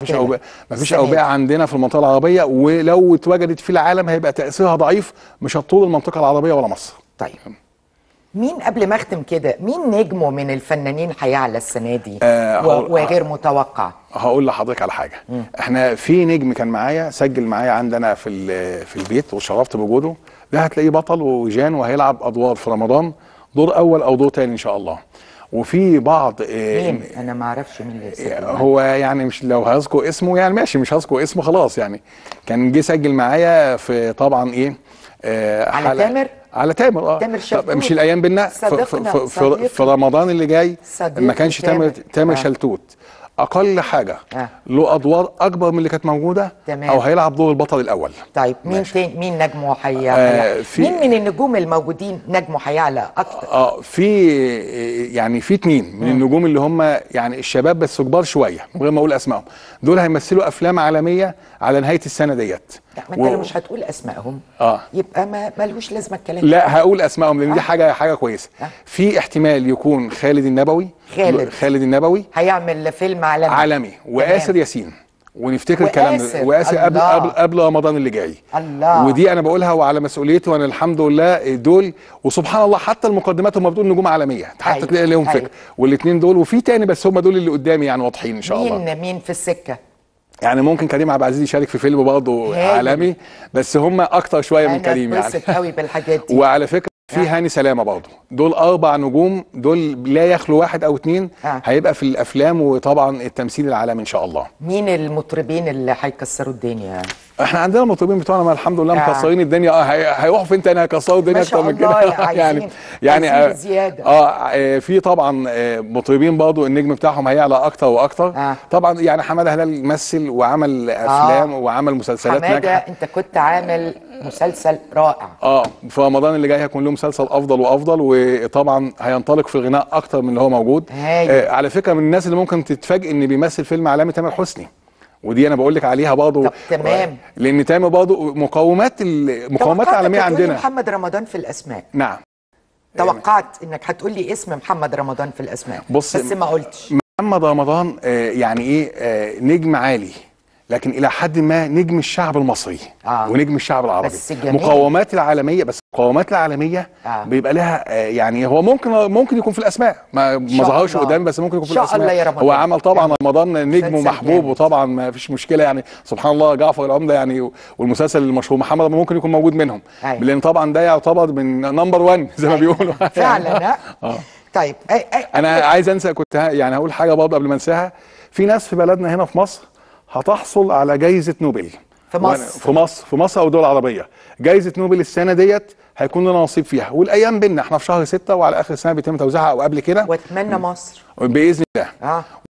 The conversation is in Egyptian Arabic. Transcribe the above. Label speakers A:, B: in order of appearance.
A: مفيش
B: كده.
A: اوبئه مفيش
B: السنة
A: اوبئه
B: دي.
A: عندنا في المنطقه العربيه ولو اتوجدت في العالم هيبقى تاثيرها ضعيف مش هتطول المنطقه العربيه ولا مصر
B: طيب مين قبل ما اختم كده مين نجمه من الفنانين هيعلى السنه دي
A: آه،
B: و-
A: هقول-
B: وغير متوقع
A: هقول لحضرتك على حاجه احنا في نجم كان معايا سجل معايا عندنا في ال- في البيت وشرفت بوجوده ده هتلاقيه بطل وجان وهيلعب ادوار في رمضان دور اول او دور تاني ان شاء الله وفي بعض آه،
B: مين انا ما اعرفش مين اللي سجل معاك.
A: هو يعني مش لو هذكر اسمه يعني ماشي مش هذكر اسمه خلاص يعني كان جه سجل معايا في طبعا ايه آه
B: على
A: حلقة-
B: تامر؟
A: على تامر اه
B: تامر
A: طب
B: شلتوت.
A: مش الايام بينا في, في,
B: صديقنا،
A: في, في,
B: صديقنا.
A: في رمضان اللي جاي
B: صديقي
A: ما كانش تامر
B: تامر.
A: تامر
B: آه.
A: شلتوت اقل حاجه
B: آه.
A: له ادوار اكبر من اللي كانت موجوده
B: تمام.
A: او هيلعب دور البطل الاول
B: طيب مين
A: ماشي.
B: تاني مين نجمه هي
A: آه، في-
B: مين من النجوم الموجودين نجمه هيعلى اكتر
A: اه في يعني في اتنين من النجوم اللي هم يعني الشباب بس كبار شويه من غير ما اقول اسمائهم دول هيمثلوا افلام عالميه على نهايه السنه ديت
B: لا ما انت لو مش هتقول اسمائهم
A: اه
B: يبقى ما ملوش لازمه الكلام
A: لا هقول اسمائهم لان دي حاجه حاجه كويسه
B: آه.
A: في احتمال يكون خالد النبوي
B: خالد.
A: خالد النبوي
B: هيعمل فيلم عالمي
A: عالمي واسر ياسين ونفتكر الكلام
B: وآسر.
A: ده واسر قبل
B: الله.
A: قبل قبل رمضان اللي جاي
B: الله.
A: ودي انا بقولها وعلى مسؤوليتي وانا الحمد لله دول وسبحان الله حتى المقدمات هم بتقول نجوم عالميه حتى
B: أيوة.
A: تلاقي لهم
B: أيوة.
A: فكره والاثنين دول وفي تاني بس هم دول اللي قدامي يعني واضحين ان شاء الله
B: مين مين في السكه
A: يعني ممكن كريم عبد العزيز يشارك في فيلم برضه
B: هايل.
A: عالمي بس هم اكتر شويه من
B: انا
A: كريم يعني
B: اتبسط قوي بالحاجات دي
A: وعلى فكره في
B: آه.
A: هاني سلامه برضه دول اربع نجوم دول لا يخلو واحد او اتنين
B: آه.
A: هيبقى في الافلام وطبعا التمثيل العالمي ان شاء الله
B: مين المطربين اللي هيكسروا الدنيا
A: احنا عندنا المطربين بتوعنا ما الحمد لله
B: آه.
A: مكسرين الدنيا اه هي- هيروحوا فين تاني هيكسروا الدنيا
B: ما شاء
A: اكتر من كده
B: الله، عايزين-
A: يعني يعني
B: عايزين
A: آه،
B: بزيادة.
A: اه آه، في طبعا آه، مطربين برضه النجم بتاعهم هيعلى اكتر واكتر
B: آه.
A: طبعا يعني حماده هلال مثل وعمل افلام وعمل مسلسلات
B: حماده
A: ناجحه
B: انت كنت عامل مسلسل رائع
A: اه في رمضان اللي جاي هيكون له مسلسل افضل وافضل وطبعا هينطلق في الغناء اكتر من اللي هو موجود
B: هايل.
A: آه على فكره من الناس اللي ممكن تتفاجئ ان بيمثل فيلم عالمي تامر حسني ودي انا بقول لك عليها برضه
B: طب تمام.
A: لان تامر برضه مقومات المقومات
B: توقعتك
A: العالميه
B: هتقولي
A: عندنا
B: محمد رمضان في الاسماء
A: نعم
B: توقعت انك هتقول لي اسم محمد رمضان في الاسماء
A: بص-
B: بس ما قلتش
A: محمد رمضان آه، يعني ايه آه، نجم عالي لكن الى حد ما نجم الشعب المصري
B: آه.
A: ونجم الشعب العربي
B: بس جميل.
A: مقومات العالميه بس المقومات العالميه
B: آه.
A: بيبقى لها آه، يعني هو ممكن ممكن يكون في الاسماء ما ما
B: شاء
A: ظهرش
B: الله.
A: قدامي بس ممكن يكون في
B: إن شاء
A: الاسماء
B: الله يا رمضان.
A: هو عمل طبعا
B: جميل.
A: رمضان نجم
B: مسلسل
A: ومحبوب
B: جامد.
A: وطبعا ما فيش مشكله يعني سبحان الله جعفر العمده يعني والمسلسل المشهور محمد رمضان ممكن يكون موجود منهم
B: أيوة.
A: لان طبعا ده يعتبر من نمبر 1 زي ما
B: أيوة.
A: بيقولوا
B: فعلا ها؟
A: اه
B: طيب أي أي
A: انا عايز انسى كنت ه- يعني هقول حاجه برضه قبل ما انساها في ناس في بلدنا هنا في مصر هتحصل على جائزه نوبل
B: في
A: وأنا-
B: مصر.
A: في مصر في مصر او الدول العربيه جائزه نوبل السنه ديت هيكون لنا نصيب فيها والايام بينا احنا في شهر ستة وعلى اخر السنه بيتم توزيعها او قبل كده
B: واتمنى مصر
A: باذن الله
B: اه